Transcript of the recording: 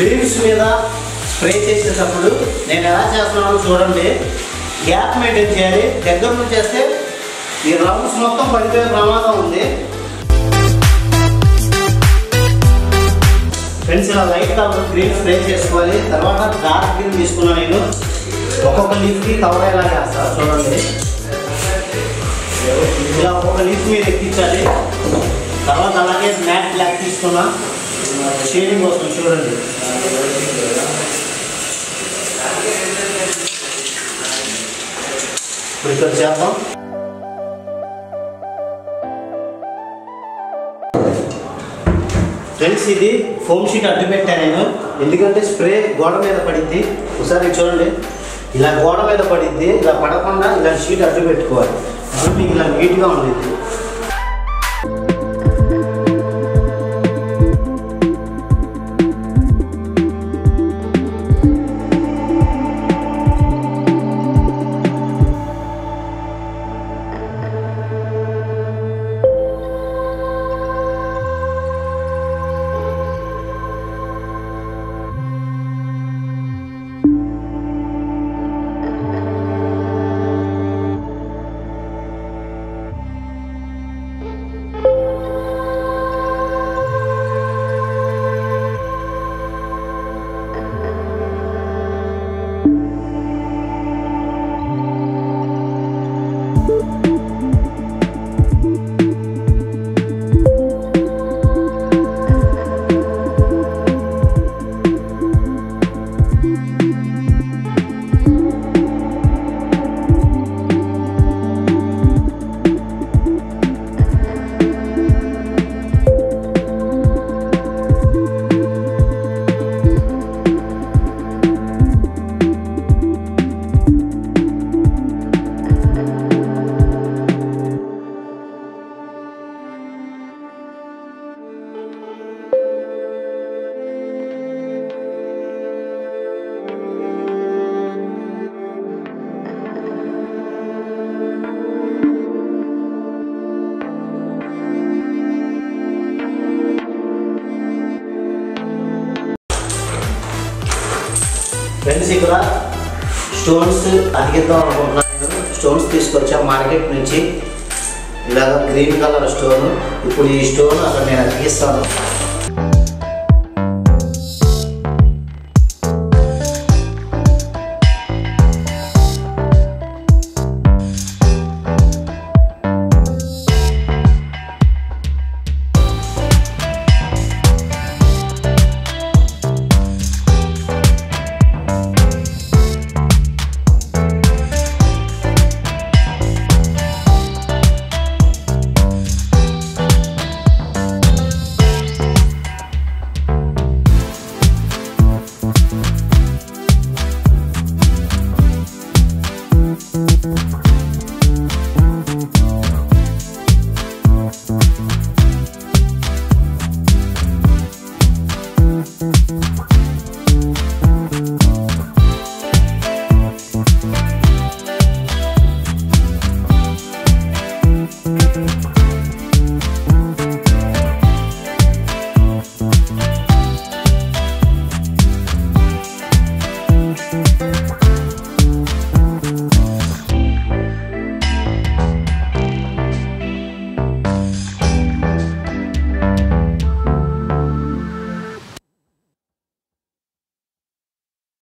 Greaves మీద spray చేసేటప్పుడు నేను ఎలా చేస్తున్నానో చూడండి గ్యాప్ మెయింటైన్ చేయాలి దగ్గర నుంచి చేస్తే ఈ రౌండ్స్ మొత్తం పడిపోయే ప్రమాదం ఉంది ఫ్రెండ్స్ ఇలా లైట్ కలర్ గ్రీన్ స్ప్రే చేసుకోవాలి తర్వాత డార్క్ గ్రీన్ తీసుకున్నాను నేను ఒక్కొక్క లీఫ్కి కవర్ అయ్యేలా చేస్తా చూడండి ఇలా ఒక్కొక్క లీఫ్ మీద ఎక్కించాలి తర్వాత అలాగే మ్యాట్ బ్లాక్ తీసుకున్నా షేడింగ్ వస్తుంది చూడండి ఇప్పుడు ఇక్కడ చేద్దాం ఫ్రెండ్స్ ఇది ఫోమ్ షీట్ అడ్డు పెట్టాను నేను ఎందుకంటే స్ప్రే గోడ మీద పడింది ఒకసారి చూడండి ఇలా గోడ మీద పడింది ఇలా పడకుండా ఇలా షీట్ అడ్డు పెట్టుకోవాలి అప్పుడు మీకు ఇలా నీట్గా ఉండేది ఫ్రెండ్స్ ఇక్కడ స్టోన్స్ అతికిద్దాం అనుకుంటున్నాను స్టోన్స్ తీసుకొచ్చా మార్కెట్ నుంచి ఇలాగ గ్రీన్ కలర్ స్టోన్ ఇప్పుడు ఈ స్టోన్ అక్కడ నేను అతికిస్తాను